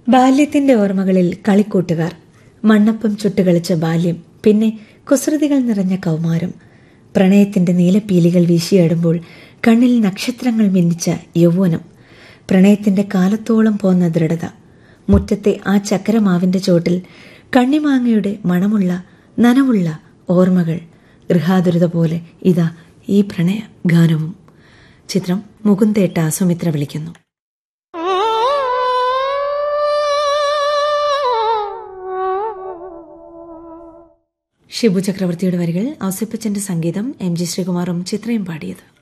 ബാല്യത്തിന്റെ ഓർമ്മകളിൽ കളിക്കൂട്ടുകാർ മണ്ണപ്പം ചുട്ടുകളിച്ച ബാല്യം പിന്നെ കുസൃതികൾ നിറഞ്ഞ കൗമാരം പ്രണയത്തിന്റെ നീലപ്പീലികൾ വീശിയാടുമ്പോൾ കണ്ണിൽ നക്ഷത്രങ്ങൾ മിന്നിച്ച യൗവനം പ്രണയത്തിന്റെ കാലത്തോളം പോന്ന ദൃഢത മുറ്റത്തെ ആ ചക്കരമാവിന്റെ ചോട്ടിൽ കണ്ണിമാങ്ങയുടെ മണമുള്ള നനവുള്ള ഓർമ്മകൾ ഗൃഹാതുരത പോലെ ഇതാ ഈ പ്രണയ ഗാനവും ചിത്രം മുകുന്ദേട്ട സുമിത്ര വിളിക്കുന്നു ഷിബു ചക്രവർത്തിയുടെ വരികൾ ഔസപ്പച്ചന്റെ സംഗീതം എം ജി ശ്രീകുമാറും ചിത്രയും പാടിയത്